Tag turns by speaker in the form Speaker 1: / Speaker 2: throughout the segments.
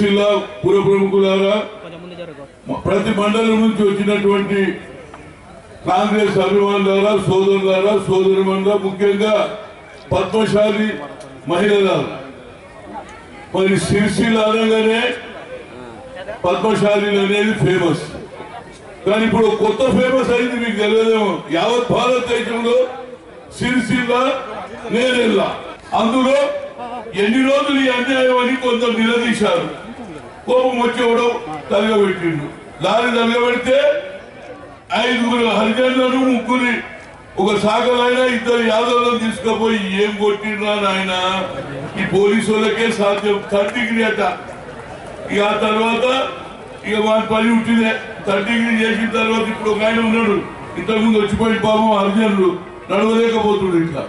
Speaker 1: సిరిసిల్ల పుర ప్రముఖులారా
Speaker 2: కొంచెం ముందు జరుగు
Speaker 1: ప్రతి మండలం నుంచి వచ్చినటువంటి కాంగ్రెస్ అభిమానులారా సోదరులారా సోదరుమండ ముఖ్యంగా పద్మశాలి మహిళలారా మరి సిరిసిల్ల అనగానే పద్మశాలి అనేది ఫేమస్ కానీ ఇప్పుడు కొత్త ఫేమస్ అయింది మీకు తెలియదేమో యావత్ భారతదేశంలో సిరిసిల్ల నేరెల్లా అందులో ఎన్ని రోజులు ఈ అన్యాయం అని కొందరు నిలదీశారు కోపం వచ్చేవాడు తలగబెట్టిండు దారి తలగబెడితే ఐదుగురు హరిజనులను ముగ్గురి ఒక శాఖలైనా ఇద్దరు యాదవులను తీసుకుపోయి ఏం కొట్టిండ్రా నాయన ఈ పోలీసు వాళ్ళకే సాధ్యం థర్డ్ డిగ్రీ అట ఇక ఆ తర్వాత ఇక మన పని ఉంటుందే థర్డ్ డిగ్రీ చేసిన తర్వాత ఇప్పుడు ఒక ఆయన ఉన్నాడు ఇంతకుముందు వచ్చిపోయి పాపం అర్జునుడు నడవలేకపోతున్నాడు ఇట్లా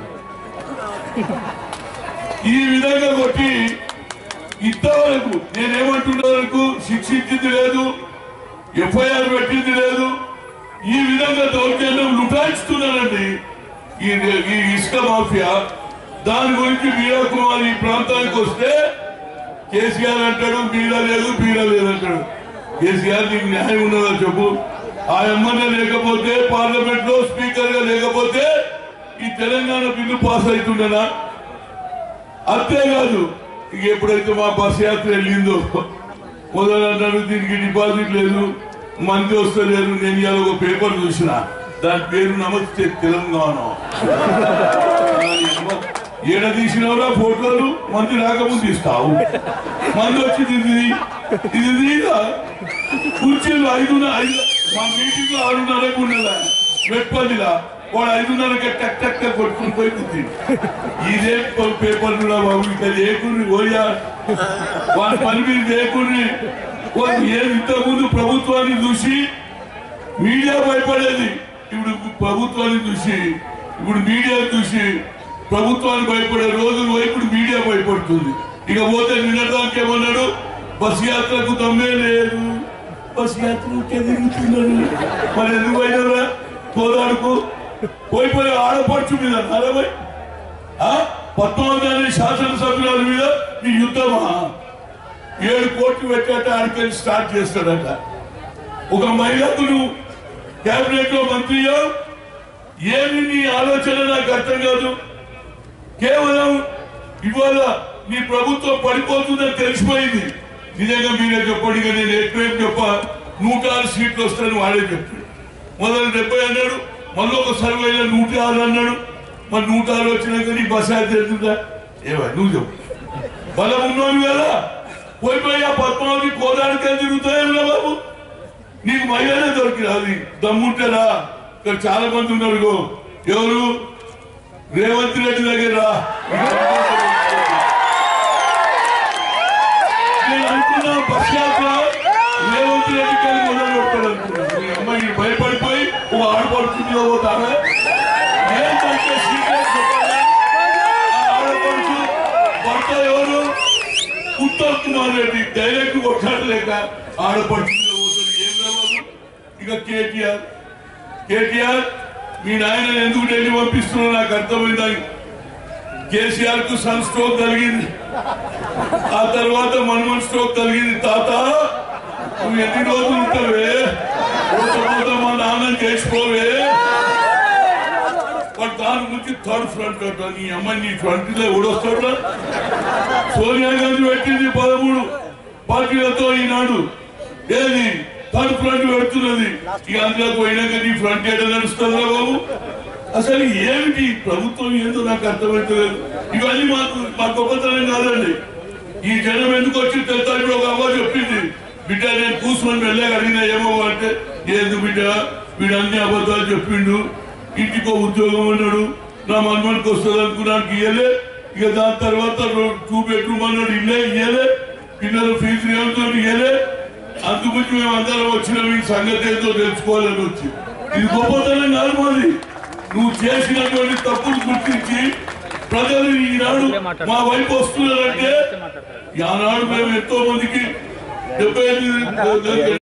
Speaker 1: ఈ విధంగా కొట్టి ఇంతవరకు నేనేమంటున్న వరకు శిక్షించింది లేదు ఎఫ్ఐఆర్ పెట్టింది లేదు ఈ విధంగా దౌర్జన్యం లుటాయిస్తున్నారండి ఈ ఈ ఇసుక మాఫియా దాని గురించి మీరా కుమార్ ఈ ప్రాంతానికి వస్తే కేసీఆర్ అంటాడు బీడ లేదు బీడ లేదు అంటాడు కేసీఆర్ నీకు న్యాయం ఉన్నదా చెప్పు ఆ ఎమ్మెల్యే లేకపోతే పార్లమెంట్ లో స్పీకర్ గా లేకపోతే ఈ తెలంగాణ బిల్లు పాస్ అవుతుండేనా అంతేకాదు ఇక ఎప్పుడైతే మా బస్ యాత్ర వెళ్ళిందో మొదలు అన్నాడు దీనికి డిపాజిట్ లేదు మంది వస్తలేరు నేను ఇవాళ ఒక పేపర్ చూసిన దాని పేరు నమస్తే తెలంగాణ ఏడ తీసినవరా ఫోటోలు మంది రాకముందు ఇస్తావు మంది వచ్చి ఇది ఇది తీరా కుర్చీలు ఐదున్నర ఐదు మా మీటింగ్ లో ఆరున్నరకు ఉన్నదా వెప్పదిలా వాడు ఐదున్నరకి టక్ టక్ టక్ కొట్టుకుని పోయి కూర్చుంది ఇదే పేపర్ కూడా బాబు ఇంకా లేకుని పోయా వాళ్ళ పని మీద లేకుని వాళ్ళు ఏది ఇంతకుముందు ప్రభుత్వాన్ని చూసి మీడియా భయపడేది ఇప్పుడు ప్రభుత్వాన్ని చూసి ఇప్పుడు మీడియా చూసి ప్రభుత్వాన్ని భయపడే రోజులు పోయి ఇప్పుడు మీడియా భయపడుతుంది ఇక పోతే నిన్నదానికి ఏమన్నాడు బస్ యాత్రకు తమ్మే లేదు బస్ యాత్రకు తిరుగుతున్నాడు మరి ఎందుకు పోయినరా కోదాడుకు పోయి పోయి ఆడపడుచు మీద నలభై పద్నాలుగు శాసనసభ్యుల మీద ఈ యుద్ధమా ఏడు కోట్లు పెట్టేట ఆడికెళ్ళి స్టార్ట్ చేస్తాడట ఒక మహిళకు నువ్వు కేబినెట్ లో మంత్రియో ఏమి నీ ఆలోచన నాకు అర్థం కాదు కేవలం ఇవాళ నీ ప్రభుత్వం పడిపోతుందని తెలిసిపోయింది నిజంగా మీరే చెప్పండి ఇక నేను ఎక్కువేం చెప్ప నూట ఆరు సీట్లు వస్తాయని వాడే చెప్పాడు మొదలు డెబ్బై అన్నాడు మళ్ళీ ఒక సర్వేలో నూట ఆరు అన్నాడు మరి నూట ఆరు వచ్చినాక నీ బస్ అయితే ఎందుకుందా ఏవా నువ్వు చెప్పు బలం ఉన్నోడు కదా పోయి పోయి ఆ పద్మావతి కోదానికి తిరుగుతాయేమిరా బాబు నీకు మహిళనే దొరికిరాది దమ్ముంటారా ఇక్కడ చాలా మంది ఉన్నారు ఇగో. ఎవరు రేవంత్ రెడ్డి దగ్గర రా. నేను అనుకున్నా బస్ యాత్ర రేవంత్ రెడ్డి గారి మొదలు పెడతాడు అనుకున్నాను. మీ అమ్మాయి భయపడిపోయి ఒక ఆడపడుతుందో పోతారా ఏంటంటే సీక్రెట్ చెప్పాలా? ఆ ఆడపడుచు భర్త ఎవరు ఉత్తమ్ కుమార్ రెడ్డి డైరెక్ట్ కొట్టాడలేక ఆడపడుతుందో పోతాడు ఏం రావాలి ఇక కేటీఆర్ కేటీఆర్ మీ నాయన ఎందుకు ఢిల్లీ పంపిస్తున్నారో నాకు అర్థమైంది కేసీఆర్ కు సన్ స్ట్రోక్ కలిగింది ఆ తర్వాత మన్మోహన్ స్ట్రోక్ కలిగింది తాత నువ్వు ఎన్ని రోజులు ఉంటావే పోత పోత మా నాన్న చేసుకోవే వాడు దాని గురించి థర్డ్ ఫ్రంట్ అంట నీ అమ్మాయి నీ ఫ్రంట్ లో ఊడొస్తాడు సోనియా గాంధీ పెట్టింది పదమూడు పార్టీలతో ఈనాడు ఏది థర్డ్ ఫ్రంట్ పెడుతున్నది ఇక అందులో పోయినాక నీ ఫ్రంట్ ఏడ నడుస్తుందా బాబు అసలు ఏమిటి ప్రభుత్వం ఏందో నాకు అర్థమవుతలేదు ఇవన్నీ మాకు మా గొప్పతనం కాదండి ఈ జనం ఎందుకు వచ్చి తెలుసా ఇప్పుడు ఒక అమ్మ చెప్పింది బిడ్డ నేను కూర్చొని వెళ్ళాక అడిగినా ఏమో అంటే ఏంది బిడ్డ వీడు అన్ని అబద్ధాలు చెప్పిండు ఇంటికో ఉద్యోగం అన్నాడు నా మన్మనికి వస్తుంది అనుకున్నానికి ఇయ్యలే ఇక దాని తర్వాత టూ బెడ్రూమ్ అన్నాడు ఇల్లే ఇయ్యలే పిల్లలు ఫీజు రేవంతో ఇయ్యలే అందుగురించి మేము అందరం వచ్చిన మీ సంగతి ఏంటో తెలుసుకోవాలని వచ్చి ఇది గొప్పతనం కాదు మాది నువ్వు చేసినటువంటి తప్పులు గుర్తించి ప్రజలు ఈనాడు మా వైపు వస్తున్నారంటే ఆనాడు మేము ఎంతో మందికి డెబ్బై ఎనిమిది